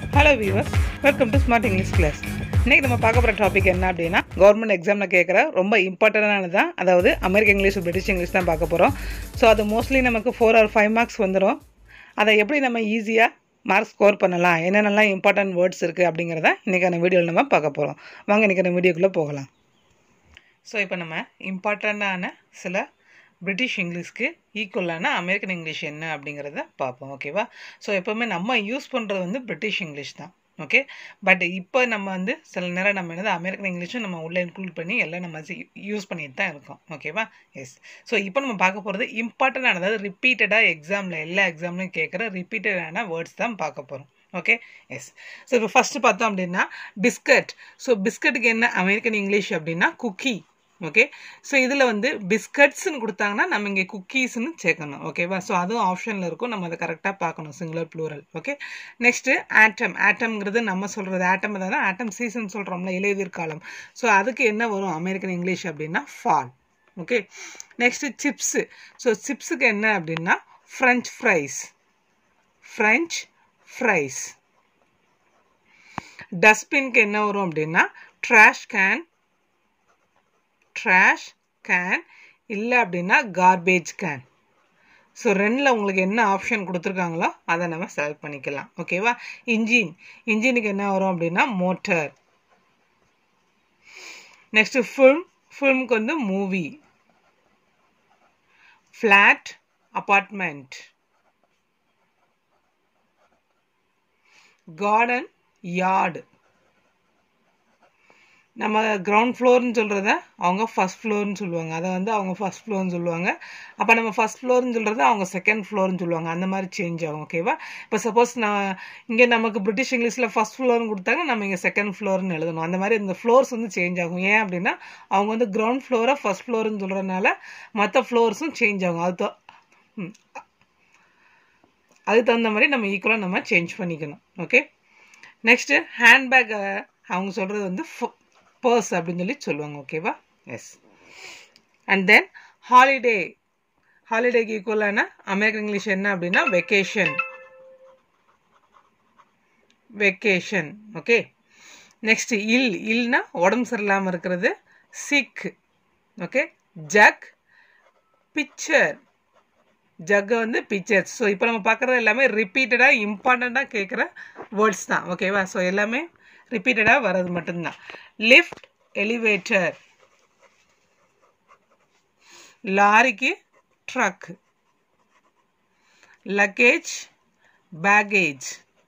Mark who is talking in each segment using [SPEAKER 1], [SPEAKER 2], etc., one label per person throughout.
[SPEAKER 1] Hello viewers welcome to smart English class இன்றைக்கி நம்ம பார்க்க போகிற டாபிக் என்ன அப்படின்னா கவர்மெண்ட் எக்ஸாமில் கேட்குற ரொம்ப இம்பார்ட்டண்டானது தான் அதாவது அமெரிக்க இங்கிலீஷ் பிரிட்டிஷ் இங்கிலீஷ் தான் பார்க்க போகிறோம் ஸோ அது மோஸ்ட்லி நமக்கு ஃபோர் ஆர் ஃபைவ் மார்க்ஸ் வந்துடும் அதை எப்படி நம்ம ஈஸியாக மார்க் ஸ்கோர் பண்ணலாம் என்னென்னலாம் இம்பார்ட்டன்ட் வேர்ட்ஸ் இருக்குது அப்படிங்கிறத இன்றைக்கான வீடியோவில் நம்ம பார்க்க போகிறோம் வாங்க இன்றைக்கான வீடியோக்குள்ளே போகலாம் ஸோ இப்போ நம்ம இம்பார்ட்டண்ட்டான சில பிரிட்டிஷ் இங்கிலீஷ்க்கு ஈக்குவலான அமெரிக்கன் இங்கிலீஷ் என்ன அப்படிங்கிறத பார்ப்போம் ஓகேவா ஸோ எப்போவுமே நம்ம யூஸ் பண்ணுறது வந்து பிரிட்டிஷ் இங்கிலீஷ் தான் ஓகே பட் இப்போ நம்ம வந்து சில நேரம் நம்ம என்னது அமெரிக்கன் இங்கிலீஷும் நம்ம உள்ளே இன்க்ளூட் பண்ணி எல்லாம் நம்ம யூஸ் பண்ணிட்டு தான் இருக்கோம் ஓகேவா எஸ் ஸோ இப்போ நம்ம பார்க்க போகிறது இம்பார்ட்டண்டான அதாவது ரிப்பீட்டடாக எக்ஸாமில் எல்லா எக்ஸாம்லையும் கேட்குற ரிப்பீட்டடான வேர்ட்ஸ் தான் பார்க்க போகிறோம் ஓகே எஸ் ஸோ இப்போ ஃபஸ்ட்டு பார்த்தோம் அப்படின்னா பிஸ்கட் ஸோ பிஸ்கட்டுக்கு என்ன அமெரிக்கன் இங்கிலீஷ் அப்படின்னா குக்கி ஓகே ஸோ இதில் வந்து பிஸ்கட்ஸ்னு கொடுத்தாங்கன்னா நம்ம இங்கே குக்கீஸ்னு சேர்க்கணும் ஓகேவா ஸோ அதுவும் ஆப்ஷனில் இருக்கும் நம்ம அதை கரெக்டாக பார்க்கணும் singular plural okay next autumn ஆட்டம்ங்கிறது நம்ம சொல்கிறது ஆட்டம் அதாவது ஆட்டம் சீசன் சொல்கிறோம்ல இலையுதிர் காலம் ஸோ அதுக்கு என்ன வரும் அமெரிக்கன் இங்கிலீஷ் அப்படின்னா fall okay next chips so சிப்ஸுக்கு என்ன அப்படின்னா ஃப்ரெஞ்ச் ஃப்ரைஸ் ஃப்ரெஞ்ச் ஃப்ரைஸ் டஸ்ட்பின்க்கு என்ன வரும் அப்படின்னா ட்ராஷ் கேன் ட்ராஷ் கேன் இல்லை அப்படின்னா கார்பேஜ் கேன் ஸோ ரெண்டில் உங்களுக்கு என்ன ஆப்ஷன் கொடுத்துருக்காங்களோ அதை நம்ம செலக்ட் பண்ணிக்கலாம் ஓகேவா இன்ஜின் இன்ஜினுக்கு என்ன வரும் அப்படின்னா மோட்டர் நெக்ஸ்ட்டு ஃபில்ம் ஃபில்முக்கு வந்து movie flat apartment garden yard நம்ம கிரவுண்ட் ஃப்ளோர்னு சொல்கிறத அவங்க ஃபஸ்ட் ஃப்ளோர்னு சொல்லுவாங்க அதை வந்து அவங்க ஃபஸ்ட் ஃப்ளோர்னு சொல்லுவாங்க அப்போ நம்ம ஃபஸ்ட் ஃப்ளோர்னு சொல்கிறத அவங்க செகண்ட் ஃப்ளோர்னு சொல்லுவாங்க அந்த மாதிரி சேஞ்ச் ஆகும் ஓகேவா இப்போ சப்போஸ் நான் இங்கே நமக்கு பிரிட்டிஷ் இங்கிலீஷில் ஃபஸ்ட் ஃப்ளோர்னு கொடுத்தாங்க நம்ம இங்கே செகண்ட் ஃப்ளோர்னு எழுதணும் அந்த மாதிரி இந்த ஃப்ளோர்ஸ் வந்து சேஞ்ச் ஆகும் ஏன் அப்படின்னா அவங்க வந்து கிரவுண்ட் ஃப்ளோரை ஃபஸ்ட் ஃப்ளோர்னு சொல்கிறனால மற்ற ஃப்ளோர்ஸும் சேஞ்ச் ஆகும் அது அதுக்கு தகுந்த மாதிரி நம்ம ஈக்குவலாக நம்ம சேஞ்ச் பண்ணிக்கணும் ஓகே நெக்ஸ்ட்டு ஹேண்ட்பேக் அவங்க சொல்கிறது வந்து பர்ஸ் அப்படின்னு சொல்லி சொல்லுவாங்க ஓகேவா எஸ் அண்ட் தென் ஹாலிடே ஹாலிடேக்கு ஈக்குவலான அமெரிக்கன் இங்கிலீஷ் என்ன அப்படின்னா vacation vacation okay next ill இல்னா உடம்பு சரியில்லாமல் இருக்கிறது சிக் ஓகே ஜக் பிக்சர் ஜக்கை வந்து பிக்சர்ஸ் ஸோ இப்போ நம்ம பார்க்குறது எல்லாமே ரிப்பீட்டடாக இம்பார்ட்டண்ட்டாக கேட்குற வேர்ட்ஸ் தான் ஓகேவா ஸோ எல்லாமே ரிப்பீட்டடாக வர்றது மட்டும்தான் லிஃப்ட் எலிவேட்டர் லாரிக்கு ட்ரக் லக்கேஜ் பேகேஜ்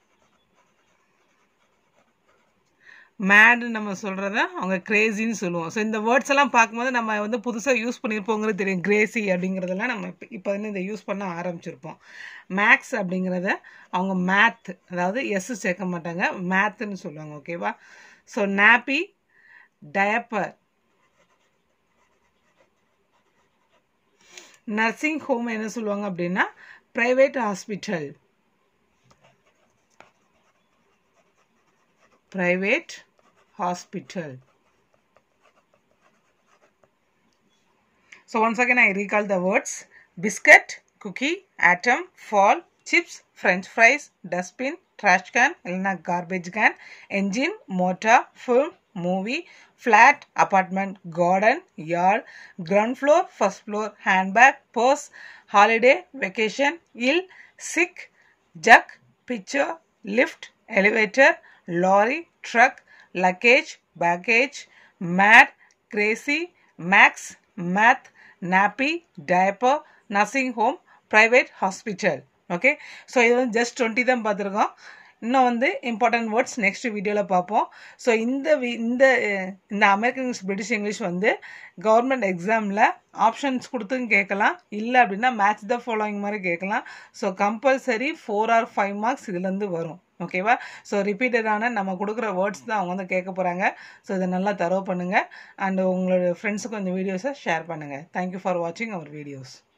[SPEAKER 1] மேடு நம்ம சொல்கிறத அவங்க கிரேசின்னு சொல்லுவோம் ஸோ இந்த வேர்ட்ஸ் எல்லாம் பார்க்கும்போது நம்ம வந்து புதுசாக யூஸ் பண்ணியிருப்போங்கிறது தெரியும் கிரேசி அப்படிங்கிறதெல்லாம் நம்ம இப்போ இப்போ வந்து இதை யூஸ் பண்ண ஆரம்பிச்சிருப்போம் மேக்ஸ் அப்படிங்கிறத அவங்க மேத் அதாவது எஸ் சேர்க்க மாட்டாங்க மேத்துன்னு சொல்லுவாங்க ஓகேவா so nappy diaper nursing home என்ன சொல்லுவாங்க அப்படின்னா private hospital private hospital So once again I recall the words biscuit, cookie, atom, fall, chips, french fries, dustbin, trash can, இல்லைனா garbage can, engine, motor, film, movie, flat, apartment, garden, yard, ground floor, first floor, handbag, purse, holiday, vacation, ill, sick, jug, picture, lift, elevator, lorry, truck, luggage, baggage, mad, crazy, max, math, nappy, diaper, nursing home, private hospital. Okay so இது வந்து just twenty தான் பார்த்துருக்கோம் இன்னும் வந்து important words next வீடியோவில் பார்ப்போம் so இந்த இந்த இந்த அமெரிக்கன் இங்கிலீஷ் பிரிட்டிஷ் இங்கிலீஷ் வந்து கவர்மெண்ட் எக்ஸாமில் ஆப்ஷன்ஸ் கொடுத்தும் கேட்கலாம் இல்லை அப்படின்னா மேட்ச் த ஃபாலோயிங் மாதிரி கேட்கலாம் so compulsory four or five marks இதுலேருந்து வரும் ஓகேவா ஸோ ரிப்பீட்டடான நம்ம கொடுக்குற வேர்ட்ஸ் தான் அவங்க வந்து கேட்க போகிறாங்க ஸோ இதை நல்லா தரவு பண்ணுங்கள் அண்ட் உங்களோட ஃப்ரெண்ட்ஸுக்கும் இந்த வீடியோஸை ஷேர் பண்ணுங்கள் தேங்க்யூ ஃபார் வாட்சிங் அவர் வீடியோஸ்